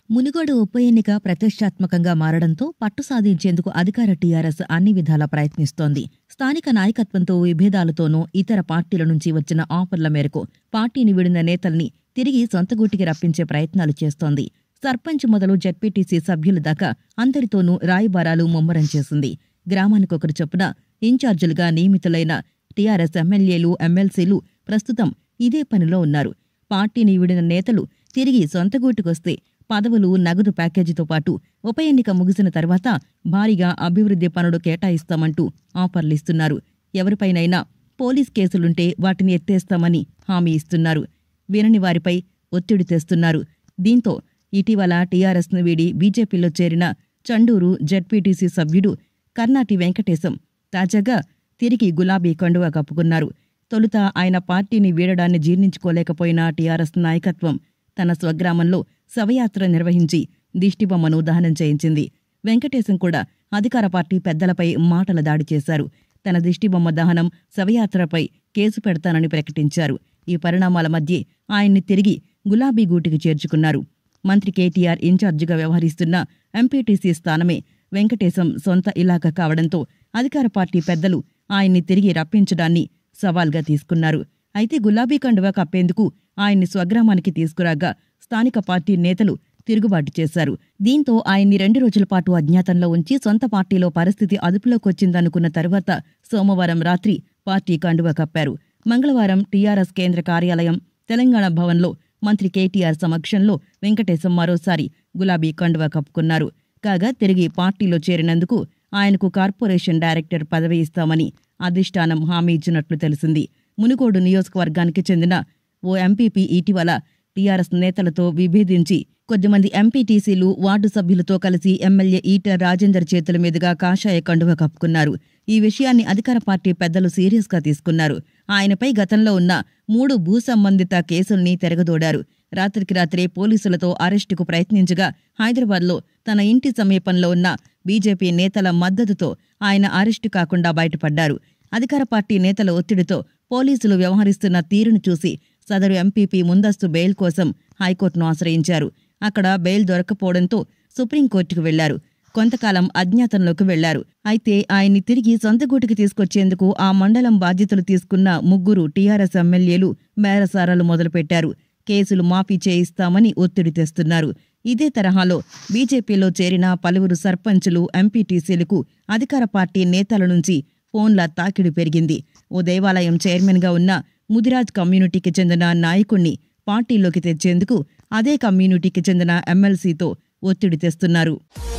మునుగోడు ఉప ఎన్నిక ప్రతిష్టాత్మకంగా మారడంతో పట్టు సాధించేందుకు అధికార టీఆర్ఎస్ అన్ని విధాలా ప్రయత్నిస్తోంది స్థానిక నాయకత్వంతో విభేదాలతోనూ ఇతర పార్టీల నుంచి వచ్చిన ఆఫర్ల మేరకు పార్టీని విడిన నేతల్ని తిరిగి సొంత గూటికి రప్పించే ప్రయత్నాలు చేస్తోంది సర్పంచ్ మొదలు జడ్పీటీసీ సభ్యుల దాకా అందరితోనూ రాయబారాలు ముమ్మరం చేసింది గ్రామానికొకరు చొప్పున ఇన్ఛార్జీలుగా నియమితులైన టీఆర్ఎస్ ఎమ్మెల్యేలు ఎమ్మెల్సీలు ప్రస్తుతం ఇదే పనిలో ఉన్నారు పార్టీని విడిన నేతలు తిరిగి సొంత గూటికొస్తే పదవులు నగదు ప్యాకేజీతో పాటు ఉప ఎన్నిక ముగిసిన తర్వాత భారీగా అభివృద్ధి పనులు కేటాయిస్తామంటూ ఆఫర్లిస్తున్నారు ఎవరిపైనైనా పోలీస్ కేసులుంటే వాటిని ఎత్తేస్తామని హామీ ఇస్తున్నారు వినని వారిపై ఒత్తిడి తెస్తున్నారు దీంతో ఇటీవల టీఆర్ఎస్ను వీడి బీజేపీలో చేరిన చండూరు జడ్పీటీసీ సభ్యుడు కర్నాటి వెంకటేశం తాజాగా తిరిగి గులాబీ కండువా కప్పుకున్నారు తొలుత ఆయన పార్టీని వీడడాన్ని జీర్ణించుకోలేకపోయిన టీఆర్ఎస్ నాయకత్వం తన స్వగ్రామంలో శవయాత్ర నిర్వహించి దిష్టిబొమ్మను దహనం చేయించింది వెంకటేశం కూడా అధికార పార్టీ పెద్దలపై మాటల దాడి చేశారు తన దిష్టిబొమ్మ దహనం శవయాత్రపై కేసు పెడతానని ప్రకటించారు ఈ పరిణామాల మధ్య ఆయన్ని తిరిగి గులాబీ గూటికి చేర్చుకున్నారు మంత్రి కేటీఆర్ ఇన్ఛార్జిగా వ్యవహరిస్తున్న ఎంపీటీసీ స్థానమే వెంకటేశం సొంత ఇలాకా కావడంతో అధికార పార్టీ పెద్దలు ఆయన్ని తిరిగి రప్పించడాన్ని సవాల్గా తీసుకున్నారు అయితే గులాబీ కండువా కప్పేందుకు ఆయన్ని స్వగ్రామానికి తీసుకురాగా స్థానిక పార్టీ నేతలు తిరుగుబాటు చేశారు దీంతో ఆయన్ని రెండు రోజుల పాటు అజ్ఞాతంలో ఉంచి సొంత పార్టీలో పరిస్థితి అదుపులోకొచ్చిందనుకున్న తరువాత సోమవారం రాత్రి పార్టీ కండువా కప్పారు మంగళవారం టీఆర్ఎస్ కేంద్ర కార్యాలయం తెలంగాణ భవన్లో మంత్రి కేటీఆర్ సమక్షంలో వెంకటేశం మరోసారి గులాబీ కండువా కప్పుకున్నారు కాగా తిరిగి పార్టీలో చేరినందుకు ఆయనకు కార్పొరేషన్ డైరెక్టర్ పదవి ఇస్తామని అధిష్టానం హామీ ఇచ్చినట్లు తెలిసింది మునుగోడు నియోజకవర్గానికి చెందిన ఓ ఎంపీపీ ఇటీవల టీఆర్ఎస్ నేతలతో విభేదించి కొద్దిమంది ఎంపీటీసీలు వార్డు సభ్యులతో కలిసి ఎమ్మెల్యే ఈట రాజేందర్ చేతుల మీదుగా కాషాయ కండువ కప్పుకున్నారు ఈ విషయాన్ని అధికార పార్టీ పెద్దలు సీరియస్గా తీసుకున్నారు ఆయనపై గతంలో ఉన్న మూడు భూ సంబంధిత కేసుల్ని తెరగదోడారు రాత్రికి రాత్రే పోలీసులతో అరెస్టుకు ప్రయత్నించగా హైదరాబాద్లో తన ఇంటి సమీపంలో ఉన్న బీజేపీ నేతల మద్దతుతో ఆయన అరెస్టు కాకుండా బయటపడ్డారు అధికార పార్టీ నేతల ఒత్తిడితో పోలీసులు వ్యవహరిస్తున్న తీరును చూసి సదరు ఎంపీపీ ముందస్తు బెయిల్ కోసం హైకోర్టును ఆశ్రయించారు అక్కడ బెయిల్ దొరకపోవడంతో సుప్రీంకోర్టుకు వెళ్లారు కొంతకాలం అజ్ఞాతంలోకి వెళ్లారు అయితే ఆయన్ని తిరిగి సొంత గూటికి తీసుకొచ్చేందుకు ఆ మండలం బాధ్యతలు తీసుకున్న ముగ్గురు టీఆర్ఎస్ ఎమ్మెల్యేలు బేరసారాలు మొదలుపెట్టారు కేసులు మాఫీ చేయిస్తామని ఒత్తిడి తెస్తున్నారు ఇదే తరహాలో బీజేపీలో చేరిన పలువురు సర్పంచులు ఎంపీటీసీలకు అధికార పార్టీ నేతల నుంచి ఫోన్ల తాకిడి పెరిగింది ఓ దేవాలయం చైర్మన్గా ఉన్న ముదిరాజ్ కమ్యూనిటీకి చెందిన నాయకుణ్ణి పార్టీలోకి తెచ్చేందుకు అదే కమ్యూనిటీకి చెందిన ఎమ్మెల్సీతో ఒత్తిడి తెస్తున్నారు